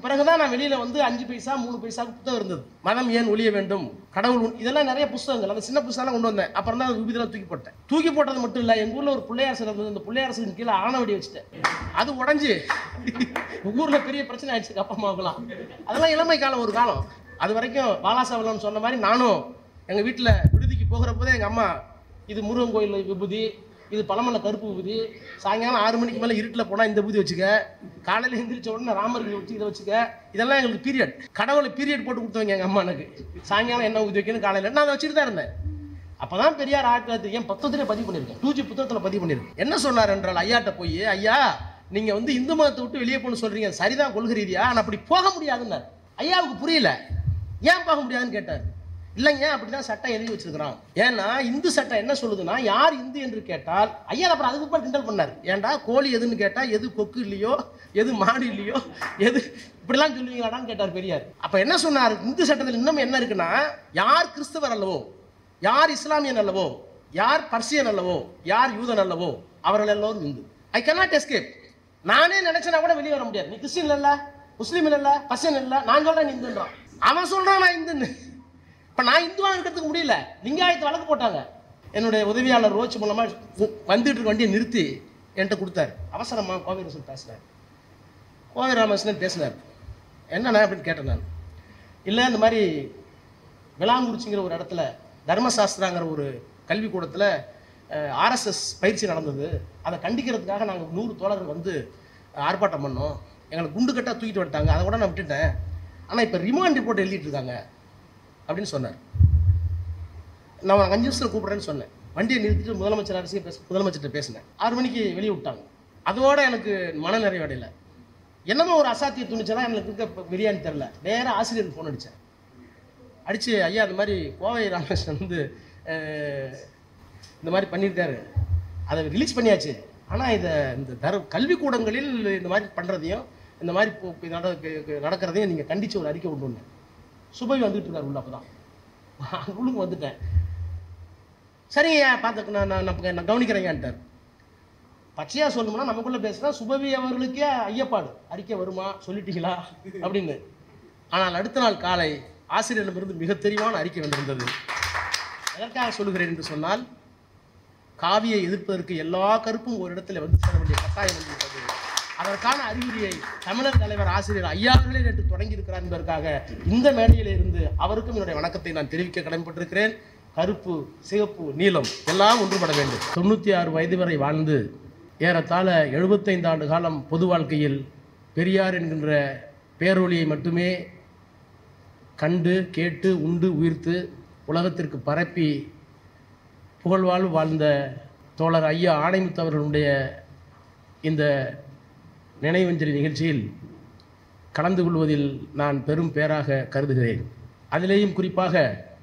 பிறகுதான் நான் வெளியில வந்து அஞ்சு பைசா மூணு பைசா புத்தகம் இருந்தது மதம் ஏன் ஒழிய வேண்டும் கடவுள் உண்- இதெல்லாம் நிறைய புத்தகங்கள் அந்த சின்ன புத்தகம் கொண்டு வந்தேன் அப்புறம் தான் விபதிலாம் தூக்கி போட்டேன் தூக்கி போட்டது மட்டும் இல்லை எங்க ஊர்ல ஒரு பிள்ளையார் சிலை இருந்தது அந்த பிள்ளையார் சிலைக்கு கீழே ஆணவடி வச்சுட்டேன் அது உடஞ்சி ஊர்ல பெரிய பிரச்சனை ஆயிடுச்சு அப்பா அம்மாவுக்குலாம் அதெல்லாம் இளமை காலம் ஒரு காலம் அது வரைக்கும் பாலாசாவலம் சொன்ன மாதிரி நானும் எங்க வீட்டுல விடுதிக்கு போகிறப்போதே எங்க அம்மா இது முருகன் கோயில் விபூதி இது பழமல்ல கருப்பு விபூதி சாயங்காலம் ஆறு மணிக்கு மேலே இருட்டில் போனால் இந்த விபூதி வச்சுக்க காலையில் எந்திரிச்ச உடனே ராமருக்கு வச்சு இதை வச்சுக்க இதெல்லாம் எங்களுக்கு பீரியட் கடவுளை பீரியட் போட்டு கொடுத்தவங்க எங்கள் அம்மா எனக்கு சாயங்காலம் என்ன ஊதி வைக்கணும் காலையில் நான் அதை வச்சுட்டு தான் இருந்தேன் அப்பதான் பெரியார் ஆயிரத்தி தொள்ளாயிரத்தி என் பத்தத்திலே பதிவு பண்ணியிருக்கேன் டூஜி புத்தகத்தில் பதிவு பண்ணியிருக்கேன் என்ன சொன்னார் என்றால் ஐயாட்ட போய் ஐயா நீங்க வந்து இந்து மதத்தை விட்டு வெளியே போகணும்னு சொல்றீங்க சரிதான் கொள்கை ரீதியா ஆனால் அப்படி போக முடியாதுன்னார் ஐயாவுக்கு புரியல ஏன் போக முடியாதுன்னு கேட்டார் இல்லைங்க அப்படிதான் சட்டம் எழுதி வச்சிருக்கிறான் ஏன்னா இந்து சட்டம் என்ன சொல்லுதுன்னா யார் இந்து என்று கேட்டால் ஐயா அப்புறம் அதுக்கு அப்புறம் கிண்டல் பண்ணார் ஏன்டா கோழி எதுன்னு கேட்டா எது கொக்கு இல்லையோ எது மாடு இல்லையோ எது இப்படிலாம் சொல்லுவீங்களாடான்னு கேட்டார் பெரியார் அப்ப என்ன சொன்னார் இந்து சட்டத்தில் இன்னும் என்ன இருக்குன்னா யார் கிறிஸ்தவர் அல்லவோ யார் இஸ்லாமியன் அல்லவோ யார் பர்சியன் அல்லவோ யார் யூதன் அல்லவோ அவர்கள் எல்லோரும் இந்து ஐ cannot escape நானே நினைச்சனா கூட வெளியே வர முடியாது நீ கிறிஸ்டின் இல்ல முஸ்லீம் இல்ல பர்சியன் இல்ல நான் சொல்றேன் நீ இந்துன்றான் அவன் சொல்றான் நான் இந்துன்னு இப்ப நான் இந்துவா இருக்கிறதுக்கு முடியல லிங்காயத்து வழக்கு போட்டாங்க என்னுடைய உதவியாளர் ரோச் மூலமா உ- வந்துட்டு இருக்க வண்டியை நிறுத்தி என்கிட்ட கொடுத்தாரு அவசரமா கோவை ரசூல் பேசினார் கோவை ராமகிருஷ்ணன் பேசினார் என்னண்ணா அப்படின்னு கேட்டேன் நான் இல்லை இந்த மாதிரி விளாங்குறிச்சிங்கிற ஒரு இடத்துல தர்மசாஸ்திராங்கிற ஒரு கல்விக்கூடத்தில் ஆர்எஸ்எஸ் பயிற்சி நடந்தது அதை கண்டிக்கிறதுக்காக நாங்கள் நூறு தோழர்கள் வந்து ஆர்ப்பாட்டம் பண்ணோம் எங்களை குண்டு கட்டாக தூக்கிட்டு வந்துட்டாங்க அதை கூட நான் விட்டுட்டேன் ஆனால் இப்போ ரிமாண்ட் ரிப்போர்ட் எழுதிட்டு இருக்காங்க அப்படின்னு சொன்னார் நான் ஒரு அஞ்சு நிமிஷத்தில் கூப்பிட்றேன்னு சொன்னேன் வண்டியை நிறுத்திட்டு முதலமைச்சர் அரசியல் பேச முதலமைச்சர்கிட்ட பேசினேன் ஆறு மணிக்கு வெளியே விட்டாங்க அதோட எனக்கு மன நிறைவடையல என்னமோ ஒரு அசாத்திய துணிச்சலா எனக்கு இருக்க பிரியாணி தெரில வேற ஆசிரியருக்கு ஃபோன் அடித்தேன் அடிச்சு ஐயா இந்த மாதிரி கோவை ராமகிருஷ்ணன் வந்து அஹ், இந்த மாதிரி பண்ணியிருக்காரு அதை ரிலீஸ் பண்ணியாச்சு ஆனால் இதை இந்த தர கல்விக்கூடங்களில் இந்த மாதிரி பண்ணுறதையும் இந்த மாதிரி போ- இது நட- நடக்கிறதையும் நீங்கள் கண்டித்து ஒரு அறிக்கை கொண்டு வந்தேன் சுபவி வந்துட்டு இருக்காரு உள்ள அப்போ தான் உள்ளுக்கு வந்துட்டேன் சரிங்க பார்த்து நான் நான் நான் நான் கவனிக்கிறேங்கன்ட்டார் பச்சையா சொல்லணும்னா நமக்குள்ள பேசுனா சுபவி அவர்களுக்கே ஐயப்பாடு அறிக்கை வருமா சொல்லிட்டீங்களா அப்படின்னு ஆனால் அடுத்த நாள் காலை ஆசிரியரிடமிருந்து மிக தெளிவான அறிக்கை வந்திருந்தது எதற்காக சொல்லுகிறேன் என்று சொன்னால் காவியை எதிர்ப்பதற்கு எல்லா கருப்பும் ஒரு இடத்துல வந்து சேர வேண்டிய கட்டாயம் வந்துவிட்டது அதற்கான அறிகுறியை தமிழர் தலைவர் ஆசிரியர் ஐயா அவர்களே நேற்று தொடங்கி இருக்கிறார் என்பதற்காக இந்த மேடையில் இருந்து அவருக்கும் என்னுடைய வணக்கத்தை நான் தெரிவிக்க கடமைப்பட்டிருக்கிறேன் கருப்பு சிவப்பு நீலம் எல்லாம் ஒன்றுபட வேண்டும் தொண்ணூற்றி ஆறு வயது வரை வாழ்ந்து ஏறத்தாழ எழுபத்தைந்து ஆண்டு காலம் பொது வாழ்க்கையில் பெரியார் என்கின்ற பேரொளியை மட்டுமே கண்டு கேட்டு உண்டு உயிர்த்து உலகத்திற்கு பரப்பி புகழ்வாழ்வு வாழ்ந்த தோழர் ஐயா ஆணைமுத்து அவர்களுடைய இந்த நினைவஞ்சலி நிகழ்ச்சியில் கலந்து கொள்வதில் நான் பெரும் பேராக கருதுகிறேன் அதிலேயும் குறிப்பாக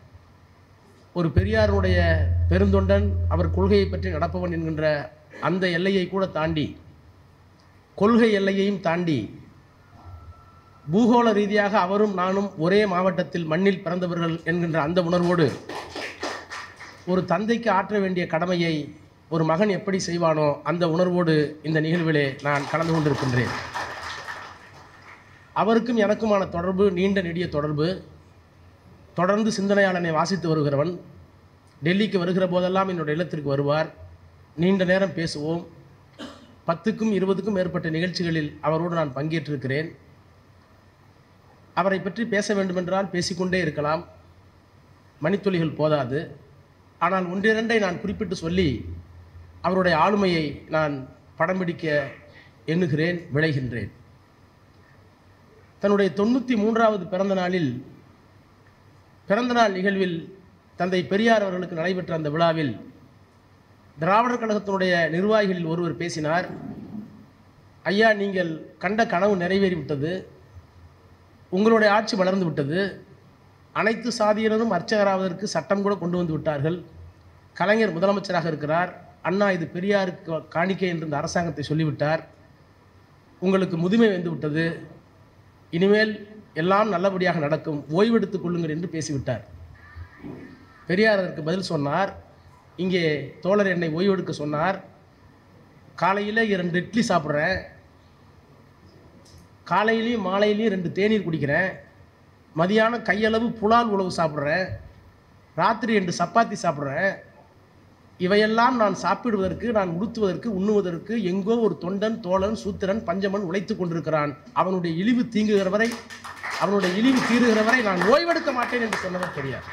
ஒரு பெரியாருடைய பெருந்தொண்டன் அவர் கொள்கையை பற்றி நடப்பவன் என்கின்ற அந்த எல்லையை கூட தாண்டி கொள்கை எல்லையையும் தாண்டி பூகோள ரீதியாக அவரும் நானும் ஒரே மாவட்டத்தில் மண்ணில் பிறந்தவர்கள் என்கின்ற அந்த உணர்வோடு ஒரு தந்தைக்கு ஆற்ற வேண்டிய கடமையை ஒரு மகன் எப்படி செய்வானோ அந்த உணர்வோடு இந்த நிகழ்விலே நான் கலந்து கொண்டிருக்கின்றேன் அவருக்கும் எனக்குமான தொடர்பு நீண்ட நெடிய தொடர்பு தொடர்ந்து சிந்தனையாளனை வாசித்து வருகிறவன் டெல்லிக்கு வருகிற போதெல்லாம் என்னுடைய இல்லத்திற்கு வருவார் நீண்ட நேரம் பேசுவோம் பத்துக்கும் இருபதுக்கும் மேற்பட்ட நிகழ்ச்சிகளில் அவரோடு நான் பங்கேற்றிருக்கிறேன் அவரை பற்றி பேச வேண்டுமென்றால் பேசிக்கொண்டே இருக்கலாம் மணித்துளிகள் போதாது ஆனால் ஒன்றிரண்டை நான் குறிப்பிட்டு சொல்லி அவருடைய ஆளுமையை நான் படம் பிடிக்க எண்ணுகிறேன் விளைகின்றேன் தன்னுடைய தொண்ணூற்றி மூன்றாவது பிறந்த நாளில் பிறந்தநாள் நிகழ்வில் தந்தை பெரியார் அவர்களுக்கு நடைபெற்ற அந்த விழாவில் திராவிடர் கழகத்தினுடைய நிர்வாகிகளில் ஒருவர் பேசினார் ஐயா நீங்கள் கண்ட கனவு நிறைவேறிவிட்டது உங்களுடைய ஆட்சி வளர்ந்து விட்டது அனைத்து சாதியினரும் அர்ச்சகராவதற்கு சட்டம் கூட கொண்டு வந்து விட்டார்கள் கலைஞர் முதலமைச்சராக இருக்கிறார் அண்ணா இது பெரியாருக்கு காணிக்கை என்று இந்த அரசாங்கத்தை சொல்லிவிட்டார் உங்களுக்கு முதுமை வந்து விட்டது இனிமேல் எல்லாம் நல்லபடியாக நடக்கும் ஓய்வெடுத்துக் கொள்ளுங்கள் என்று பேசிவிட்டார் பெரியார் அதற்கு பதில் சொன்னார் இங்கே தோழர் என்னை ஓய்வெடுக்க சொன்னார் காலையில் இரண்டு இட்லி சாப்பிட்றேன் காலையிலையும் மாலையிலையும் ரெண்டு தேநீர் குடிக்கிறேன் மதியானம் கையளவு புலால் உணவு சாப்பிட்றேன் ராத்திரி ரெண்டு சப்பாத்தி சாப்பிட்றேன் இவையெல்லாம் நான் சாப்பிடுவதற்கு நான் உடுத்துவதற்கு உண்ணுவதற்கு எங்கோ ஒரு தொண்டன் தோழன் சூத்திரன் பஞ்சமன் உழைத்து கொண்டிருக்கிறான் அவனுடைய இழிவு தீங்குகிற வரை அவனுடைய இழிவு தீருகிற வரை நான் ஓய்வெடுக்க மாட்டேன் என்று சொன்னவர் பெரியார்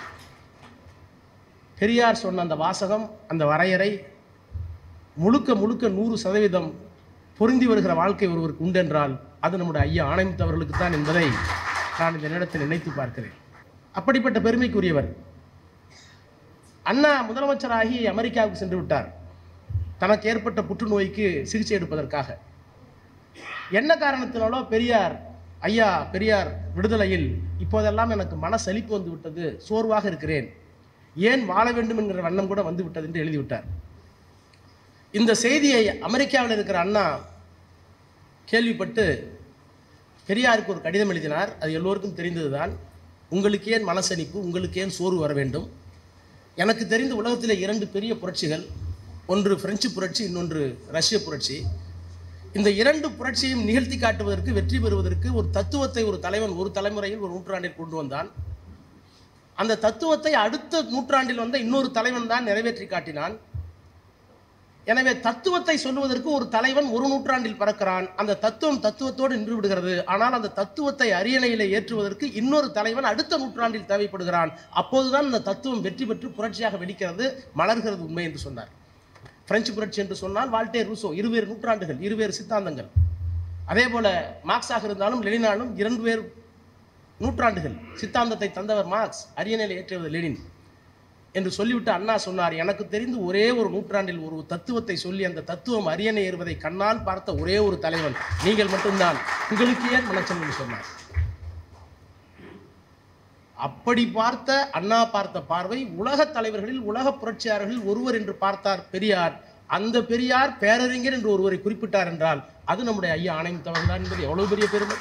பெரியார் சொன்ன அந்த வாசகம் அந்த வரையறை முழுக்க முழுக்க நூறு சதவீதம் பொருந்தி வருகிற வாழ்க்கை ஒருவருக்கு உண்டென்றால் அது நம்முடைய ஐயா ஆணையத்தவர்களுக்கு தான் என்பதை நான் இந்த நேரத்தில் நினைத்து பார்க்கிறேன் அப்படிப்பட்ட பெருமைக்குரியவர் அண்ணா முதலமைச்சராகி அமெரிக்காவுக்கு சென்று விட்டார் தனக்கு ஏற்பட்ட புற்றுநோய்க்கு சிகிச்சை எடுப்பதற்காக என்ன காரணத்தினாலோ பெரியார் ஐயா பெரியார் விடுதலையில் இப்போதெல்லாம் எனக்கு மன சலிப்பு வந்து விட்டது சோர்வாக இருக்கிறேன் ஏன் வாழ வேண்டும் என்கிற வண்ணம் கூட வந்து விட்டது என்று எழுதிவிட்டார் இந்த செய்தியை அமெரிக்காவில் இருக்கிற அண்ணா கேள்விப்பட்டு பெரியாருக்கு ஒரு கடிதம் எழுதினார் அது எல்லோருக்கும் தெரிந்ததுதான் உங்களுக்கு ஏன் மனசலிப்பு உங்களுக்கு ஏன் சோர்வு வர வேண்டும் எனக்கு தெரிந்த உலகத்தில் இரண்டு பெரிய புரட்சிகள் ஒன்று பிரெஞ்சு புரட்சி இன்னொன்று ரஷ்ய புரட்சி இந்த இரண்டு புரட்சியும் நிகழ்த்தி காட்டுவதற்கு வெற்றி பெறுவதற்கு ஒரு தத்துவத்தை ஒரு தலைவன் ஒரு தலைமுறையில் ஒரு நூற்றாண்டில் கொண்டு வந்தான் அந்த தத்துவத்தை அடுத்த நூற்றாண்டில் வந்த இன்னொரு தலைவன் தான் நிறைவேற்றி காட்டினான் எனவே தத்துவத்தை சொல்லுவதற்கு ஒரு தலைவன் ஒரு நூற்றாண்டில் பறக்கிறான் அந்த தத்துவம் தத்துவத்தோடு நின்று விடுகிறது ஆனால் அந்த தத்துவத்தை அரியணையிலே ஏற்றுவதற்கு இன்னொரு தலைவன் அடுத்த நூற்றாண்டில் தேவைப்படுகிறான் அப்போதுதான் அந்த தத்துவம் வெற்றி பெற்று புரட்சியாக வெடிக்கிறது மலர்கிறது உண்மை என்று சொன்னார் பிரெஞ்சு புரட்சி என்று சொன்னால் வால்டே ரூசோ இருவேறு நூற்றாண்டுகள் இருவேறு சித்தாந்தங்கள் அதே போல மார்க்ஸாக இருந்தாலும் லெனினாலும் இரண்டு பேர் நூற்றாண்டுகள் சித்தாந்தத்தை தந்தவர் மார்க்ஸ் அரியணையில் ஏற்றியவர் லெனின் என்று சொல்லிவிட்டு அண்ணா சொன்னார் எனக்கு தெரிந்து ஒரே ஒரு நூற்றாண்டில் ஒரு தத்துவத்தை சொல்லி அந்த தத்துவம் அரியணை ஏறுவதை கண்ணால் பார்த்த ஒரே ஒரு தலைவன் நீங்கள் மட்டும்தான் உங்களுக்கு ஏன் மனச்சல் என்று சொன்னார் அப்படி பார்த்த அண்ணா பார்த்த பார்வை உலக தலைவர்களில் உலக புரட்சியாளர்களில் ஒருவர் என்று பார்த்தார் பெரியார் அந்த பெரியார் பேரறிஞர் என்று ஒருவரை குறிப்பிட்டார் என்றால் அது நம்முடைய ஐயா ஆணையத்தவன் தான் என்பது எவ்வளவு பெரிய பெருமை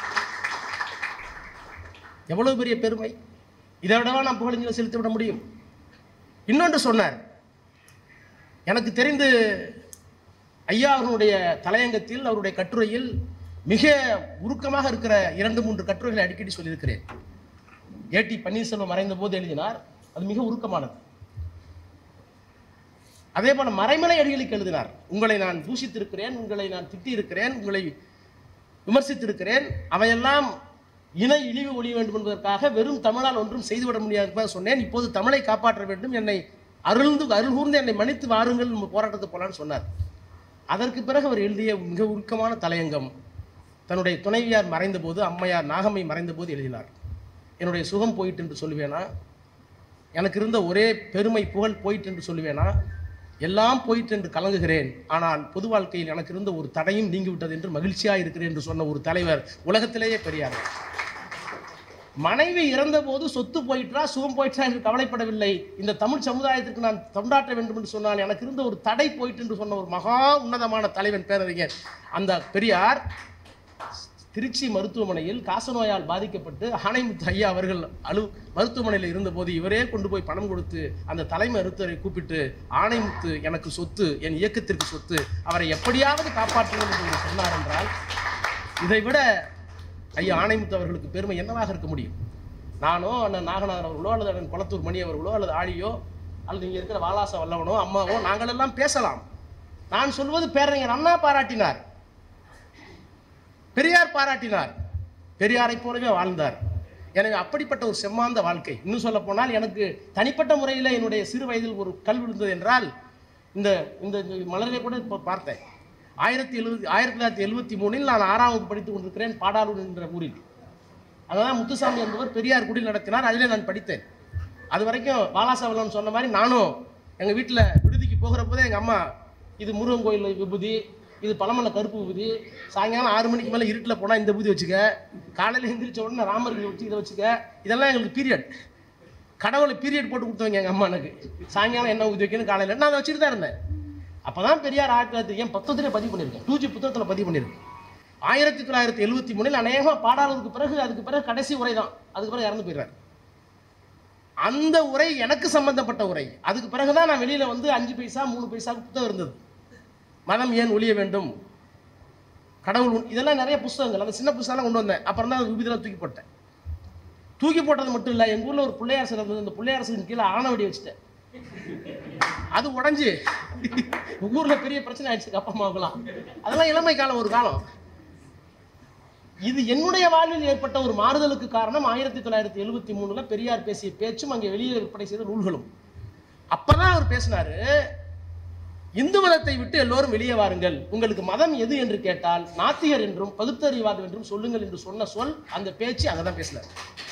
எவ்வளவு பெரிய பெருமை இதை விடவா நான் புகழஞ்சலை செலுத்தி விட முடியும் இன்னொன்று சொன்னார் எனக்கு தெரிந்து ஐயா அவர்களுடைய தலையங்கத்தில் அவருடைய கட்டுரையில் மிக உருக்கமாக இருக்கிற இரண்டு மூன்று கட்டுரைகளை அடிக்கடி சொல்லியிருக்கிறேன் ஏடி பன்னீர்செல்வம் மறைந்த போது எழுதினார் அது மிக உருக்கமானது அதே போல மறைமலை அடிகளுக்கு எழுதினார் உங்களை நான் தூஷித்திருக்கிறேன் உங்களை நான் திட்டியிருக்கிறேன் உங்களை விமர்சித்திருக்கிறேன் அவையெல்லாம் இன இழிவு ஒழிய வேண்டும் என்பதற்காக வெறும் தமிழால் ஒன்றும் செய்துவிட முடியாது என்பதை சொன்னேன் இப்போது தமிழை காப்பாற்ற வேண்டும் என்னை அருள்ந்து அருள் கூர்ந்து என்னை மன்னித்து வாருங்கள் நம்ம போராட்டத்துக்கு போலான்னு சொன்னார் அதற்கு பிறகு அவர் எழுதிய மிக உருக்கமான தலையங்கம் தன்னுடைய துணைவியார் மறைந்தபோது அம்மையார் நாகம்மை மறைந்தபோது எழுதினார் என்னுடைய சுகம் போயிட்டு என்று சொல்லுவேனா எனக்கு இருந்த ஒரே பெருமை புகழ் போயிட்டு என்று சொல்லுவேனா எல்லாம் போயிட்டு என்று கலங்குகிறேன் ஆனால் பொது வாழ்க்கையில் எனக்கு இருந்த ஒரு தடையும் நீங்கிவிட்டது என்று மகிழ்ச்சியாக இருக்கிறேன் என்று சொன்ன ஒரு தலைவர் உலகத்திலேயே பெரியார் மனைவி இறந்தபோது சொத்து போயிற்றா சுகம் போயிற்றா என்று கவலைப்படவில்லை இந்த தமிழ் சமுதாயத்திற்கு நான் தொண்டாற்ற வேண்டும் என்று சொன்னால் எனக்கு இருந்த ஒரு தடை போயிட்டு என்று சொன்ன ஒரு மகா உன்னதமான தலைவன் பேரறிஞர் அந்த பெரியார் திருச்சி மருத்துவமனையில் காசநோயால் பாதிக்கப்பட்டு ஆணைமுத்து ஐயா அவர்கள் அலு மருத்துவமனையில் இருந்தபோது இவரே கொண்டு போய் பணம் கொடுத்து அந்த தலை மருத்துவரை கூப்பிட்டு ஆணைமுத்து எனக்கு சொத்து என் இயக்கத்திற்கு சொத்து அவரை எப்படியாவது காப்பாற்றுங்கள் என்று சொன்னார் என்றால் இதை விட ஐயா ஆணைமுத்து அவர்களுக்கு பெருமை என்னவாக இருக்க முடியும் நானோ அண்ணன் நாகநாதன் அவர்களோ அல்லது அண்ணன் குளத்தூர் மணி அவர்களோ அல்லது ஆழியோ அல்லது இங்கே இருக்கிற வாலாச வல்லவனோ அம்மாவோ நாங்கள் எல்லாம் பேசலாம் நான் சொல்வது பேரறிஞர் அண்ணா பாராட்டினார் பெரியார் பாராட்டினார் பெரியாரை போலவே வாழ்ந்தார் எனவே அப்படிப்பட்ட ஒரு செம்மாந்த வாழ்க்கை இன்னும் சொல்ல போனால் எனக்கு தனிப்பட்ட முறையில் என்னுடைய சிறு வயதில் ஒரு கல் விழுந்தது என்றால் இந்த இந்த இந்த மலரை கூட இப்போ பார்த்தேன் ஆயிரத்தி எழுபத்தி ஆயிரத்தி தொள்ளாயிரத்தி எழுபத்தி மூணில் நான் ஆறாம் வகுப்பு படித்துக் கொண்டிருக்கிறேன் பாடாலூர் என்ற ஊரில் அங்கதான் முத்துசாமி என்பவர் பெரியார் குடி நடத்தினார் அதிலே நான் படித்தேன் அது வரைக்கும் பாலாசவலன் சொன்ன மாதிரி நானும் எங்கள் வீட்டில் விடுதிக்கு போகிற போதே எங்கள் அம்மா இது முருகன் கோயில் விபூதி இது பழமல்ல கருப்பு விபூதி சாயங்காலம் ஆறு மணிக்கு மேலே இருட்டில் போனால் இந்த விபூதி வச்சுக்க காலையில் எந்திரிச்ச உடனே ராமருக்கு வச்சு இதை வச்சுக்க இதெல்லாம் எங்களுக்கு பீரியட் கடவுளை பீரியட் போட்டு கொடுத்தவங்க எங்கள் அம்மா எனக்கு சாயங்காலம் என்ன ஊதி வைக்கணும் காலையில் நான் அதை வச்சுட்டு தான் இருந்தேன் அப்போ தான் பெரியார் ஆயிரத்தி தொள்ளாயிரத்தி ஏன் பத்தத்திலே பதிவு பண்ணியிருக்கேன் டூ ஜி புத்தகத்தில் பதிவு பண்ணியிருக்கேன் ஆயிரத்தி தொள்ளாயிரத்தி எழுபத்தி மூணில் அநேகமாக பாடாளதுக்கு பிறகு அதுக்கு பிறகு கடைசி உரை தான் அதுக்கு பிறகு இறந்து போயிடுறாரு அந்த உரை எனக்கு சம்பந்தப்பட்ட உரை அதுக்கு பிறகுதான் நான் வெளியில வந்து அஞ்சு பைசா மூணு பைசா புத்தகம் இருந்தது மதம் ஏன் ஒழிய வேண்டும் கடவுள் உண்- இதெல்லாம் நிறைய புஸ்தகங்கள் அந்த சின்ன புஸ்தகம் கொண்டு வந்தேன் அப்புறம் தான் விபூதியெல்லாம் தூக்கி போட்டேன் தூக்கி போட்டது மட்டும் இல்லை எங்கள் ஊரில் ஒரு பிள்ளையார் சிலை இருந்தது அந்த பிள்ளையார் சிலைக்கு கீழே ஆணவடி வச்சுட்டேன் அது உடஞ்சி ஊரில் பெரிய பிரச்சனை ஆயிடுச்சு அப்பா அம்மாவுக்குலாம் அதெல்லாம் இளமை காலம் ஒரு காலம் இது என்னுடைய வாழ்வில் ஏற்பட்ட ஒரு மாறுதலுக்கு காரணம் ஆயிரத்தி தொள்ளாயிரத்தி எழுபத்தி மூணுல பெரியார் பேசிய பேச்சும் அங்கே வெளியே விற்பனை செய்த நூல்களும் அப்பதான் அவர் பேசினாரு இந்து மதத்தை விட்டு எல்லோரும் வெளியே வாருங்கள் உங்களுக்கு மதம் எது என்று கேட்டால் நாத்திகர் என்றும் பகுத்தறிவாதம் என்றும் சொல்லுங்கள் என்று சொன்ன சொல் அந்த பேச்சு அங்கதான் பேசினார்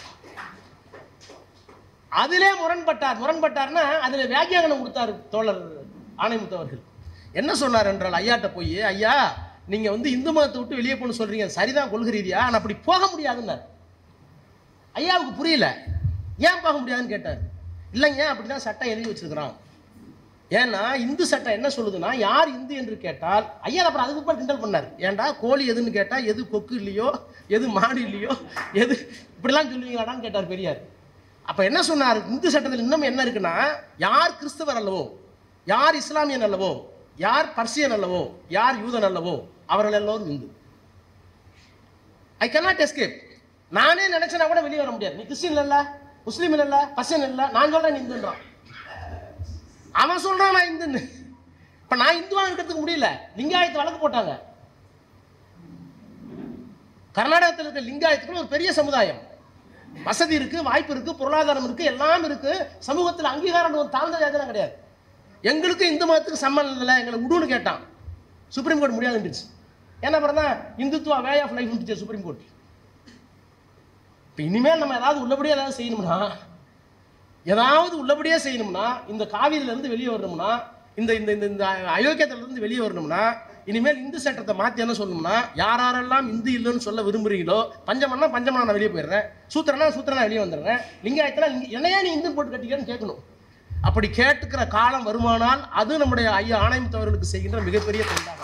அதிலே முரண்பட்டார் முரண்பட்டார்னா அதுல வியாக்கியானம் கொடுத்தார் தோழர் ஆணைமுத்து அவர்கள் என்ன சொன்னார் என்றால் ஐயாட்ட போய் ஐயா நீங்க வந்து இந்து மதத்தை விட்டு வெளியே போகணும்னு சொல்றீங்க சரிதான் கொள்கை ரீதியா ஆனா அப்படி போக முடியாதுன்னார் ஐயாவுக்கு புரியல ஏன் போக முடியாதுன்னு கேட்டார் இல்லைங்க அப்படிதான் சட்டம் எழுதி வச்சிருக்கிறான் ஏன்னா இந்து சட்டம் என்ன சொல்லுதுன்னா யார் இந்து என்று கேட்டால் ஐயா அப்புறம் அதுக்கு அப்புறம் கிண்டல் பண்ணார் ஏன்டா கோழி எதுன்னு கேட்டா எது கொக்கு இல்லையோ எது மாடு இல்லையோ எது இப்படிலாம் சொல்லுவீங்களாடான்னு கேட்டார் பெரியார் அப்ப என்ன சொன்னார் இந்து சட்டத்தில் இன்னும் என்ன இருக்குன்னா யார் கிறிஸ்தவர் அல்லவோ யார் இஸ்லாமியன் அல்லவோ யார் பர்சியன் அல்லவோ யார் யூதன் அல்லவோ அவர்கள் எல்லோரும் இந்து ஐ cannot escape நானே நினைச்சனா கூட வெளியே வர முடியாது நீ கிறிஸ்டின் இல்ல முஸ்லீம் இல்ல பர்சியன் இல்ல நான் சொல்றேன் நீ இந்துன்றான் அவன் சொல்றான் நான் இந்துன்னு இப்ப நான் இந்துவா இருக்கிறதுக்கு முடியல லிங்காயத்து வழக்கு போட்டாங்க கர்நாடகத்தில் இருக்க லிங்காயத்துக்கு ஒரு பெரிய சமுதாயம் வசதி இருக்கு வாய்ப்பு இருக்கு பொருளாதாரம் இருக்கு எல்லாம் இருக்கு சமூகத்தில் அங்கீகாரம் ஒரு தாழ்ந்த ஜாதிலாம் கிடையாது எங்களுக்கு இந்து மதத்துக்கு சம்மந்தம் இல்லை எங்களை விடுன்னு கேட்டான் சுப்ரீம் கோர்ட் முடியாதுன்றுச்சு என்ன பண்ணா Hindutva way of life supreme court இப்போ இனிமேல் நம்ம ஏதாவது உள்ளபடியே ஏதாவது செய்யணும்னா ஏதாவது உள்ளபடியே செய்யணும்னா இந்த காவிரியில இருந்து வெளியே வரணும்னா இந்த இந்த இந்த இந்த அயோக்கியத்துல இருந்து வெளியே வரணும்னா இனிமேல் இந்து சட்டத்தை மாத்தி என்ன சொல்லணும்னா யார் யாரெல்லாம் இந்து இல்லைன்னு சொல்ல விரும்புறீங்களோ பஞ்சமன்னா பஞ்சமனா நான் வெளியே போயிடுறேன் சூத்திரனா சூத்திரனா வெளியே வந்துடுறேன் லிங்காயத்தனா லிங்க- என்னையா நீ இந்து போட்டு கட்டிக்கன்னு கேட்கணும் அப்படி கேட்டுக்கிற காலம் வருமானால் அது நம்முடைய ஐயா ஆணையத்தவர்களுக்கு செய்கின்ற மிகப்பெரிய தொண்டாகும்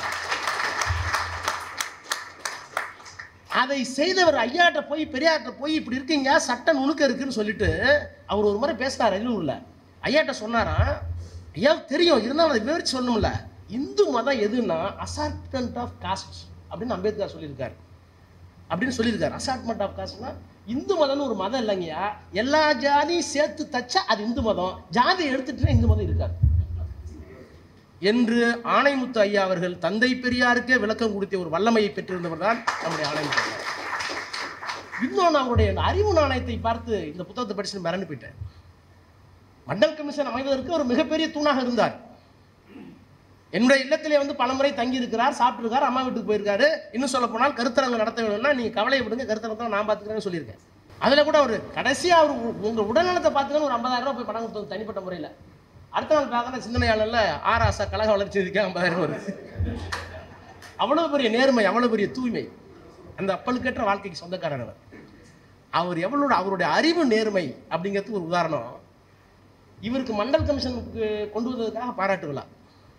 அதை செய்தவர் ஐயாட்ட போய் பெரியார்ட்ட போய் இப்படி இருக்கீங்க சட்ட நுணுக்க இருக்குன்னு சொல்லிட்டு அவர் ஒரு முறை பேசினார் அரியலூர்ல ஐயாட்ட சொன்னாராம் ஐயா தெரியும் இருந்தாலும் அதை விவரிச்சு சொல்லணும்ல இந்து மதம் எதுன்னா அசார்ட்மெண்ட் ஆஃப் காஸ்ட் அப்படின்னு அம்பேத்கர் சொல்லியிருக்காரு அப்படின்னு சொல்லியிருக்காரு அசார்ட்மெண்ட் ஆஃப் காஸ்ட்னா இந்து மதம்னு ஒரு மதம் இல்லைங்கய்யா எல்லா ஜாதியும் சேர்த்து தச்சா அது இந்து மதம் ஜாதியை எடுத்துட்டுனா இந்து மதம் இருக்காது என்று ஆணைமுத்து ஐயா அவர்கள் தந்தை பெரியாருக்கே விளக்கம் கொடுத்த ஒரு வல்லமையை பெற்றிருந்தவர் தான் நம்முடைய ஆணைமுத்து ஐயா இன்னும் நான் அவருடைய அந்த அறிவு நாணயத்தை பார்த்து இந்த புத்தகத்தை படிச்சு மிரண்டு போயிட்டேன் மண்டல் கமிஷன் அமைவதற்கு ஒரு மிகப்பெரிய தூணாக இருந்தார் என்னுடைய இல்லத்திலே வந்து பலமுறை தங்கி இருக்கிறார் சாப்பிட்டுருக்கார் அம்மா வீட்டுக்கு போயிருக்காரு இன்னும் சொல்ல போனால் கருத்தரங்கு நடத்த வேணும்னா நீங்க கவலையை விடுங்க கருத்தரங்கத்தை நான் பார்த்துக்கிறேன்னு சொல்லியிருக்கேன் அதுல கூட அவர் கடைசியா அவர் உ- உங்க உடல்நலத்தை பார்த்துக்கன்னு ஒரு ஐம்பதாயிரம் ரூபாய் போய் பணம் கொடுத்தது தனிப்பட்ட முறையில் அடுத்த நாள் பார்க்கணும் சிந்தனையாளர்ல ஆர் ஆசா கழக வளர்ச்சி இதுக்கே ஐம்பதாயிரம் வருது அவ்வளவு பெரிய நேர்மை அவ்வளவு பெரிய தூய்மை அந்த அப்பலுக்கேற்ற வாழ்க்கைக்கு சொந்தக்காரர் அவர் அவர் எவ்வளவு அவருடைய அறிவு நேர்மை அப்படிங்கிறதுக்கு ஒரு உதாரணம் இவருக்கு மண்டல் கமிஷனுக்கு கொண்டு வந்ததுக்காக பாராட்டு விழா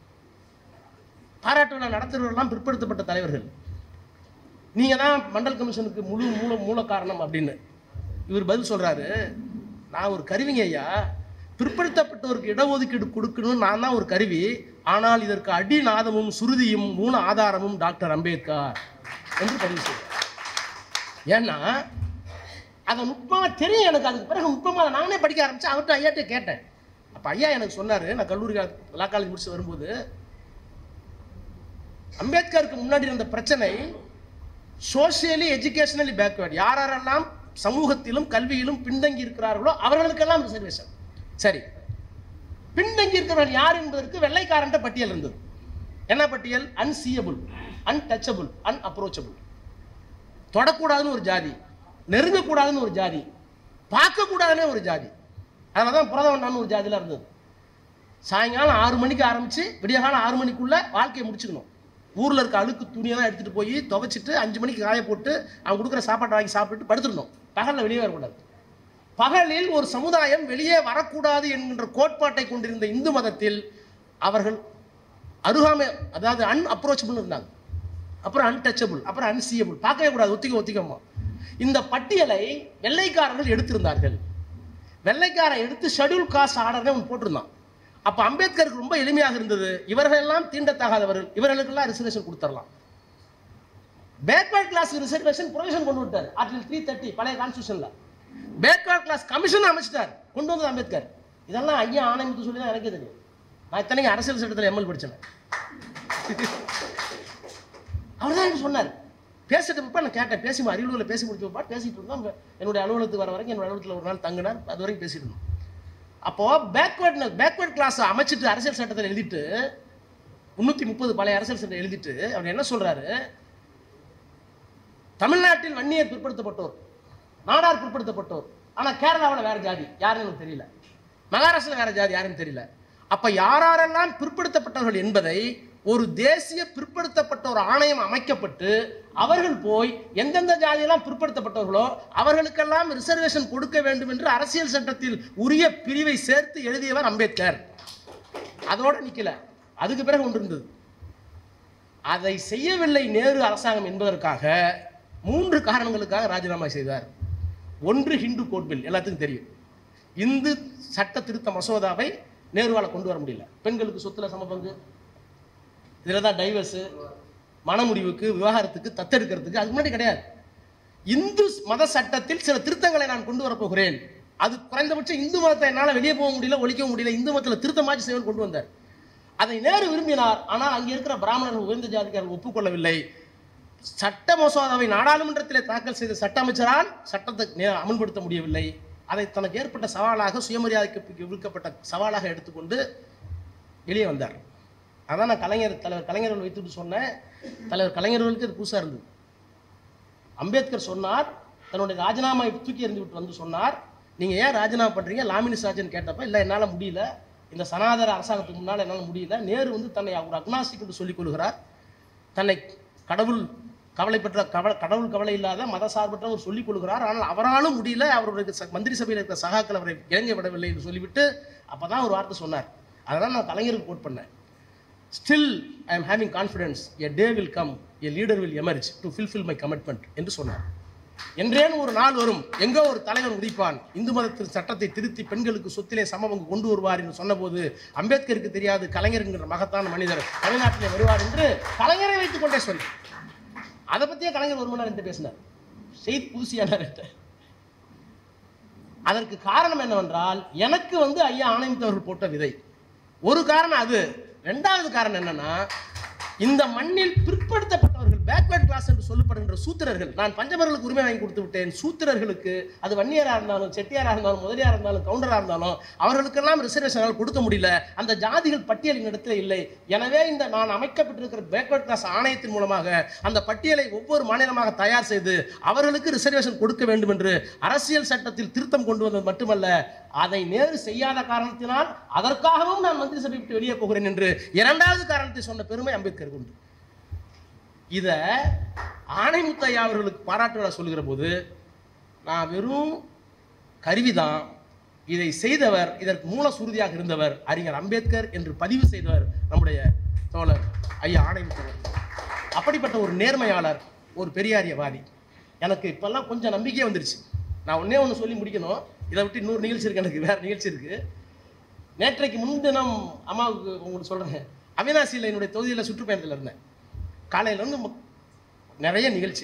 பாராட்டு விழா நடத்துறவர்கள்லாம் பிற்படுத்தப்பட்ட தலைவர்கள் நீங்க தான் மண்டல் கமிஷனுக்கு முழு மூல மூல காரணம் அப்படின்னு இவர் பதில் சொல்றாரு நான் ஒரு கருவிங்க ஐயா பிற்படுத்தப்பட்டோருக்கு இடஒதுக்கீடு கொடுக்கணும்னு நான் தான் ஒரு கருவி ஆனால் இதற்கு அடிநாதமும் சுருதியும் மூல ஆதாரமும் டாக்டர் அம்பேத்கர் என்று பதிவு செய்தார் ஏன்னா அதை நுட்பமாக தெரியும் எனக்கு அதுக்கு பிறகு நுட்பமாக அதை நானே படிக்க ஆரம்பிச்சேன் அவர்கிட்ட ஐயாட்டே கேட்டேன் அப்போ ஐயா எனக்கு சொன்னார் நான் கல்லூரி கால- லா காலேஜ் முடிச்சு வரும்போது அம்பேத்கருக்கு முன்னாடி இருந்த பிரச்சனை சோசியலி எஜுகேஷனலி பேக்வேர்ட் யார் யாரெல்லாம் சமூகத்திலும் கல்வியிலும் பின்தங்கி இருக்கிறார்களோ அவர்களுக்கெல்லாம் ரிசர்வேஷன் சரி பின்தங்கி இருக்கிறவர்கள் யார் என்பதற்கு வெள்ளைக்காரன்ட்ட பட்டியல் இருந்தது என்ன பட்டியல் அன்சீயபிள் அன்டச்சபிள் அன்அப்ரோச்சபிள் தொடக்கூடாதுன்னு ஒரு ஜாதி நெருங்கக்கூடாதுன்னு ஒரு ஜாதி பார்க்கக்கூடாதுன்னு ஒரு ஜாதி அதனால தான் புரதவண்டான்னு ஒரு ஜாதியில் இருந்தது சாயங்காலம் ஆறு மணிக்கு ஆரம்பிச்சு விடியகாலம் ஆறு மணிக்குள்ள வாழ்க்கையை முடிச்சுக்கணும் ஊர்ல இருக்க அழுக்கு துணியெல்லாம் எடுத்துட்டு போய் துவைச்சிட்டு அஞ்சு மணிக்கு காய போட்டு அவன் கொடுக்குற சாப்பாட்டை வாங்கி சாப்பிட்டுட்டு படுத்துடணும் பகல்ல வெளியே வரக்கூடாது பகலில் ஒரு சமுதாயம் வெளியே வரக்கூடாது என்கின்ற கோட்பாட்டை கொண்டிருந்த இந்து மதத்தில் அவர்கள் அருகாமை அதாவது அன் அப்ரோச்சபிள் இருந்தாங்க அப்புறம் அன்டச்சபிள் அப்புறம் அன்சீயபிள் பார்க்கவே கூடாது ஒத்திக்க ஒத்திக்கமா இந்த பட்டியலை வெள்ளைக்காரர்கள் எடுத்திருந்தார்கள் வெள்ளைக்காரன் எடுத்து ஷெட்யூல் காஸ்ட் ஆர்டர்னு ஒன்று போட்டிருந்தான் அப்போ அம்பேத்கருக்கு ரொம்ப எளிமையாக இருந்தது இவர்கள் எல்லாம் தீண்டத்தகாதவர்கள் இவர்களுக்கெல்லாம் ரிசர்வேஷன் கொடுத்துடலாம் பேக்வர்ட் கிளாஸ் ரிசர்வேஷன் ப்ரொவிஷன் கொண்டு விட்டார் ஆர்டிகல் த்ரீ தேர்ட்டி பழைய கான்ஸ்டியூஷன்ல பேக்வர்ட் கிளாஸ் கமிஷன் அமைச்சிட்டார் கொண்டு வந்தது அம்பேத்கர் இதெல்லாம் ஐயா ஆணையத்து சொல்லி தான் எனக்கு தெரியும் நான் இத்தனைக்கு அரசியல் சட்டத்தில் எம்எல் படிச்சேன் அவர் தான் எனக்கு சொன்னார் பேசிட்டு இருப்பா நான் கேட்டேன் பேசி அரியலூரில் பேசி முடிச்சு வைப்பா பேசிட்டு இருந்தோம் என்னுடைய அலுவலகத்துக்கு வர வரைக்கும் என்னோட அலுவலகத்தில் ஒரு நாள் தங்கினார் அது வரைக்கும் பேசிட்டு இருந்தோம் அப்போ பேக்வர்ட் பேக்வர்ட் கிளாஸ் அமைச்சிட்டு அரசியல் சட்டத்தில் எழுதிட்டு முன்னூத்தி முப்பது பழைய அரசியல் சட்டம் எழுதிட்டு அவர் என்ன சொல்றாரு தமிழ்நாட்டில் வன்னியர் பிற்படுத்தப்பட்டோர் நாடார் பிற்படுத்தப்பட்டோர் ஆனா கேரளாவில் வேற ஜாதி யாருன்னு எனக்கு தெரியல மகாராஷ்டிரா வேற ஜாதி யாருன்னு தெரியல அப்ப யாரெல்லாம் பிற்படுத்தப்பட்டவர்கள் என்பதை ஒரு தேசிய பிற்படுத்தப்பட்ட ஒரு ஆணையம் அமைக்கப்பட்டு அவர்கள் போய் எந்தெந்த ஜாதியெல்லாம் பிற்படுத்தப்பட்டவர்களோ அவர்களுக்கெல்லாம் ரிசர்வேஷன் கொடுக்க வேண்டும் என்று அரசியல் சட்டத்தில் உரிய பிரிவை சேர்த்து எழுதியவர் அம்பேத்கர் அதோட நிக்கல அதுக்கு பிறகு ஒன்று இருந்தது அதை செய்யவில்லை நேரு அரசாங்கம் என்பதற்காக மூன்று காரணங்களுக்காக ராஜினாமா செய்தார் ஒன்று ஹிந்து கோட் பில் எல்லாத்துக்கும் தெரியும் இந்து சட்ட திருத்த மசோதாவை நேருவால கொண்டு வர முடியல பெண்களுக்கு சொத்துல சமபங்கு இதில் தான் டைவர்ஸு மனமுடிவுக்கு விவாகரத்துக்கு தத்தெடுக்கிறதுக்கு அதுக்கு முன்னாடி கிடையாது இந்து மத சட்டத்தில் சில திருத்தங்களை நான் கொண்டு வரப் போகிறேன் அது குறைந்தபட்சம் இந்து மதத்தை என்னால் வெளியே போக முடியல ஒழிக்கவும் முடியல இந்து மதத்தில் திருத்தமாச்சு செய்வன் கொண்டு வந்தார் அதை நேரு விரும்பினார் ஆனால் அங்கே இருக்கிற பிராமணர்கள் உயர்ந்த ஜாதிக்காரர்கள் ஒப்புக்கொள்ளவில்லை சட்ட மசோதாவை நாடாளுமன்றத்திலே தாக்கல் செய்த சட்ட அமைச்சரால் சட்டத்தை நே- அமல்படுத்த முடியவில்லை அதை தனக்கு ஏற்பட்ட சவாலாக சுயமரியாதைக்கு விழுக்கப்பட்ட சவாலாக எடுத்துக்கொண்டு வெளியே வந்தார் அதான் நான் கலைஞர் தலைவர் கலைஞர்கள் வைத்துட்டு சொன்னேன் தலைவர் கலைஞர்களுக்கு இது புதுசாக இருந்தது அம்பேத்கர் சொன்னார் தன்னுடைய ராஜினாமாவை தூக்கி எறிந்து விட்டு வந்து சொன்னார் நீங்க ஏன் ராஜினாமா பண்றீங்க லாமினி சாஜன் கேட்டப்ப இல்லை என்னால முடியல இந்த சனாதன அரசாங்கத்துக்கு முன்னால் என்னால் முடியல நேரு வந்து தன்னை ஒரு அக்னாஸ்டிக் என்று சொல்லிக் கொள்கிறார் தன்னை கடவுள் கவலைப்பட்ட கவலை கடவுள் கவலை இல்லாத மதசார்பற்றவர் சொல்லிக் கொள்கிறார் ஆனால் அவராலும் முடியல அவருடைய ச- மந்திரி சபையில் இருக்கிற சகாக்கள் அவரை இறங்க விடவில்லை என்று சொல்லிவிட்டு அப்பதான் ஒரு வார்த்தை சொன்னார் அதனால் நான் கலைஞருக்கு கோட் பண்ணேன் still I am having confidence a day will come a leader will emerge to fulfill my commitment என்று சொன்னார் என்றேனும் ஒரு நாள் வரும் எங்கோ ஒரு தலைவன் உதிப்பான் இந்து மதத்தின் சட்டத்தை திருத்தி பெண்களுக்கு சொத்திலே சமபங்கு கொண்டு வருவார் என்று சொன்னபோது அம்பேத்கருக்கு தெரியாது கலைஞர் என்கிற மகத்தான மனிதர் தமிழ்நாட்டிலே வருவார் என்று கலைஞரை வைத்துக் கொண்டே சொல்லி அதை பத்தியே கலைஞர் ஒரு மணி நேரம் என்கிட்ட பேசினார் செய்தி புதுசியானார் என்கிட்ட. அதற்கு காரணம் என்னவென்றால் எனக்கு வந்து ஐயா ஆணையத்தவர்கள் போட்ட விதை ஒரு காரணம் அது ரெண்டாவது காரணம் என்னன்னா இந்த மண்ணில் பிற்படுத்தப்பட்டவர்கள் பேக்வர்ட் கிளாஸ் என்று சொல்லப்படுகின்ற சூத்திரர்கள் நான் பஞ்சமர்களுக்கு உரிமை வாங்கி கொடுத்து விட்டேன் சூத்திரர்களுக்கு அது வன்னியரா இருந்தாலும் செட்டியாரா இருந்தாலும் முதலியாரா இருந்தாலும் கவுண்டரா இருந்தாலும் அவர்களுக்கெல்லாம் ரிசர்வேஷனால் கொடுக்க முடியல அந்த ஜாதிகள் பட்டியலின் இடத்துல இல்லை எனவே இந்த நான் அமைக்கப்பட்டிருக்கிற பேக்வர்ட் கிளாஸ் ஆணையத்தின் மூலமாக அந்த பட்டியலை ஒவ்வொரு மாநிலமாக தயார் செய்து அவர்களுக்கு ரிசர்வேஷன் கொடுக்க வேண்டும் என்று அரசியல் சட்டத்தில் திருத்தம் கொண்டு வந்தது மட்டுமல்ல அதை நேரு செய்யாத காரணத்தினால் அதற்காகவும் நான் மந்திரி சபை விட்டு வெளியே போகிறேன் என்று இரண்டாவது காரணத்தை சொன்ன பெருமை அம்பேத்கருக்கு உண்டு இத ஆணைமுத்தையா அவர்களுக்கு பாராட்டு விழா சொல்லுகிற போது நான் வெறும் கருவிதான் இதை செய்தவர் இதற்கு மூல சுருதியாக இருந்தவர் அறிஞர் அம்பேத்கர் என்று பதிவு செய்தவர் நம்முடைய தோழர் ஐயா ஆணைமுத்தவர் அப்படிப்பட்ட ஒரு நேர்மையாளர் ஒரு பெரியாரியவாதி எனக்கு இப்பெல்லாம் கொஞ்சம் நம்பிக்கையே வந்துருச்சு நான் ஒண்ணே ஒன்று சொல்லி முடிக்கணும் இதை விட்டு இன்னொரு நிகழ்ச்சி இருக்கு எனக்கு வேற நிகழ்ச்சி இருக்கு நேற்றைக்கு முன்தினம் அம்மாவுக்கு உங்களுக்கு சொல்றேன் அவினாசியில் என்னுடைய தொகுதியில் சுற்றுப்பயணத்தில் இருந்தேன் காலையில இருந்து மு- நிறைய நிகழ்ச்சி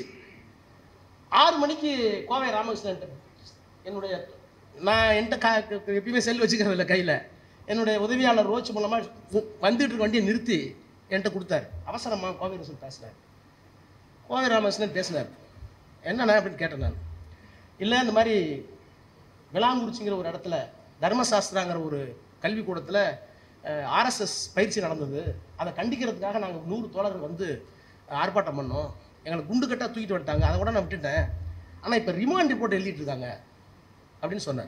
ஆறு மணிக்கு கோவை ராமகிருஷ்ணன் என்னுடைய நான் என்கிட்ட கா க- எப்பயுமே செல் வச்சுக்கிறது இல்லை கையில் என்னுடைய உதவியாளர் ரோச் மூலமாக வந்துட்டு இருக்க வண்டியை நிறுத்தி என்கிட்ட கொடுத்தாரு அவசரமா கோவை ரசூல் பேசுனார் கோவை ராமகிருஷ்ணன் பேசினார் என்னண்ணா அப்படின்னு கேட்டேன் நான் இல்லை இந்த மாதிரி விளாங்குறிச்சிங்கிற ஒரு இடத்துல தர்மசாஸ்திராங்கிற ஒரு கல்விக்கூடத்தில் ஆர்எஸ்எஸ் பயிற்சி நடந்தது அதை கண்டிக்கிறதுக்காக நாங்கள் நூறு தோழர்கள் வந்து அஹ், ஆர்ப்பாட்டம் பண்ணோம் எங்களை குண்டு கட்டா தூக்கிட்டு வந்துட்டாங்க அதை கூட நான் விட்டுட்டேன் ஆனால் இப்போ ரிமாண்ட் ரிப்போர்ட் எழுதிட்டு இருக்காங்க அப்படின்னு சொன்னார்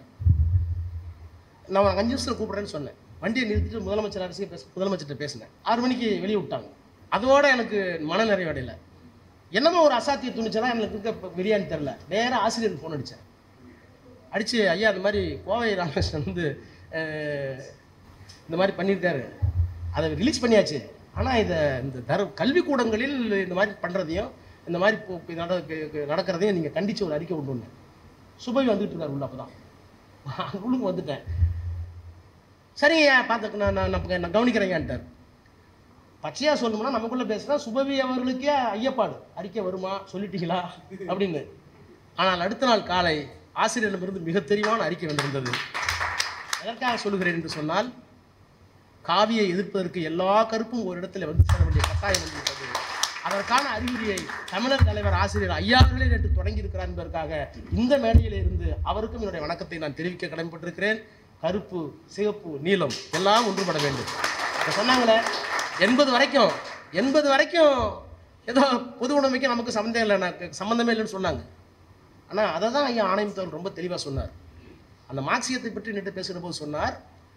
நான் ஒரு அஞ்சு நிமிஷத்தில் கூப்பிட்றேன்னு சொன்னேன் வண்டியை நிறுத்திட்டு முதலமைச்சர் அரசு பேச முதலமைச்சர்கிட்ட பேசினேன் ஆறு மணிக்கு வெளியே விட்டாங்க அதோட எனக்கு மன நிறைவடையல என்னமோ ஒரு அசாத்திய துணிச்சலாம் எனக்கு இருக்க பிரியாணி தெரில நேராக ஆசிரியருக்கு ஃபோன் அடித்தேன் அடித்து ஐயா இந்த மாதிரி கோவை ராமகிருஷ்ணன் வந்து அஹ், இந்த மாதிரி பண்ணியிருக்காரு அதை ரிலீஸ் பண்ணியாச்சு ஆனால் இதை இந்த தர கல்விக்கூடங்களில் இந்த மாதிரி பண்ணுறதையும் இந்த மாதிரி இப்போ இப்போ நட- நடக்கிறதையும் நீங்கள் கண்டித்து ஒரு அறிக்கை கொண்டு வந்தேன் சுபை வந்துட்டு இருக்காரு உள்ள அப்போ தான் உள்ளுக்கு வந்துட்டேன் சரிங்க பார்த்துக்கு நான் நான் நான் நான் கவனிக்கிறேங்கன்ட்டார் பச்சையா சொல்லணும்னா நமக்குள்ள பேசுனா சுபவி அவர்களுக்கே ஐயப்பாடு அறிக்கை வருமா சொல்லிட்டீங்களா அப்படின்னு ஆனால் அடுத்த நாள் காலை ஆசிரியரிடமிருந்து மிக தெளிவான அறிக்கை வந்திருந்தது எதற்காக சொல்லுகிறேன் என்று சொன்னால் காவியை எதிர்ப்பதற்கு எல்லா கருப்பும் ஒரு இடத்துல வந்து சேர வேண்டிய கட்டாயம் வந்துவிட்டது அதற்கான அறிகுறியை தமிழர் தலைவர் ஆசிரியர் ஐயா அவர்களே நேற்று தொடங்கி இருக்கிறார் என்பதற்காக இந்த மேடையில் இருந்து அவருக்கும் என்னுடைய வணக்கத்தை நான் தெரிவிக்க கடமைப்பட்டிருக்கிறேன் கருப்பு சிவப்பு நீலம் எல்லாம் ஒன்றுபட வேண்டும் இப்ப சொன்னாங்களே எண்பது வரைக்கும் எண்பது வரைக்கும் ஏதோ பொது உடைமைக்கு நமக்கு சம்மந்தம் இல்லை எனக்கு சம்மந்தமே இல்லைன்னு சொன்னாங்க ஆனால் அதை தான் ஐயா ஆணையத்தவர் ரொம்ப தெளிவாக சொன்னார் அந்த மார்க்சியத்தை பற்றி நேற்று பேசுகிற போது சொன்னார்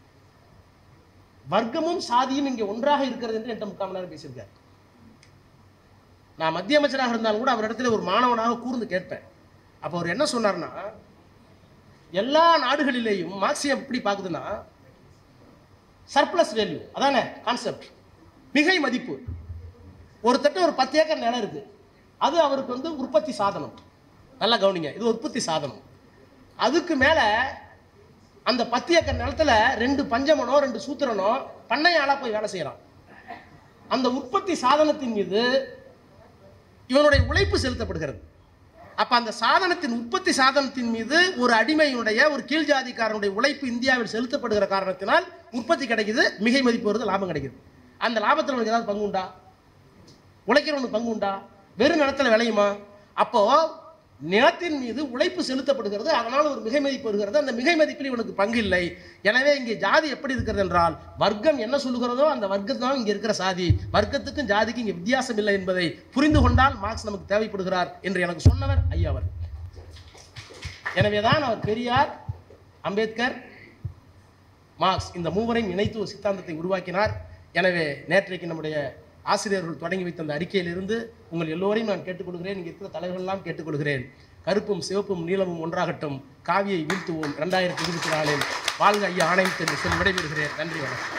வர்க்கமும் சாதியும் இங்கே ஒன்றாக இருக்கிறது என்று என்கிட்ட முக்கால் மணி நேரம் பேசியிருக்காரு நான் மத்திய அமைச்சராக இருந்தாலும் கூட அவரிடத்துல ஒரு மாணவனாக கூர்ந்து கேட்பேன் அப்போ அவர் என்ன சொன்னார்னா எல்லா நாடுகளிலேயும் மார்க்சியம் எப்படி பார்க்குதுன்னா சர்ப்ளஸ் வேல்யூ அதானே கான்செப்ட் மிகை மதிப்பு ஒரு தட்ட ஒரு பத்து ஏக்கர் நிலம் இருக்கு அது அவருக்கு வந்து உற்பத்தி சாதனம் நல்லா கவனிங்க இது உற்பத்தி சாதனம் அதுக்கு மேலே அந்த பத்து ஏக்கர் நிலத்துல ரெண்டு பஞ்சமனோ ரெண்டு சூத்திரனோ பண்ணையாளா போய் வேலை செய்யறான் அந்த உற்பத்தி சாதனத்தின் மீது இவனுடைய உழைப்பு செலுத்தப்படுகிறது அப்ப அந்த சாதனத்தின் உற்பத்தி சாதனத்தின் மீது ஒரு அடிமையினுடைய ஒரு கீழ் ஜாதிக்காரனுடைய உழைப்பு இந்தியாவில் செலுத்தப்படுகிற காரணத்தினால் உற்பத்தி கிடைக்குது மிகை மதிப்பு வருது லாபம் கிடைக்குது அந்த லாபத்தில் உனக்கு ஏதாவது பங்கு உண்டா உழைக்கிறவனுக்கு பங்கு உண்டா வெறும் நிலத்துல விளையுமா அப்போ நிலத்தின் மீது உழைப்பு செலுத்தப்படுகிறது அதனால் ஒரு மிகை மதிப்பு வருகிறது அந்த மிகை மதிப்பில் இவனுக்கு பங்கு இல்லை எனவே இங்கே ஜாதி எப்படி இருக்கிறது என்றால் வர்க்கம் என்ன சொல்லுகிறதோ அந்த வர்க்கம் தான் இங்கே இருக்கிற சாதி வர்க்கத்துக்கும் ஜாதிக்கும் இங்கே வித்தியாசம் இல்லை என்பதை புரிந்து கொண்டால் மார்க்ஸ் நமக்கு தேவைப்படுகிறார் என்று எனக்கு சொன்னவர் ஐயா அவர் எனவே தான் அவர் பெரியார் அம்பேத்கர் மார்க்ஸ் இந்த மூவரையும் இணைத்து ஒரு சித்தாந்தத்தை உருவாக்கினார் எனவே நேற்றைக்கு நம்முடைய ஆசிரியர்கள் தொடங்கி வைத்த அந்த அறிக்கையிலிருந்து உங்கள் எல்லோரையும் நான் கேட்டுக்கொள்கிறேன் இங்கே இருக்கிற தலைவர்களெல்லாம் கேட்டுக்கொள்கிறேன் கருப்பும் சிவப்பும் நீலமும் ஒன்றாகட்டும் காவியை வீழ்த்துவோம் ரெண்டாயிரத்தி இருபத்தி நாலில் வாழ்க ஐயா ஆணையம் என்று சொல்லி விடைபெறுகிறேன் நன்றி வணக்கம்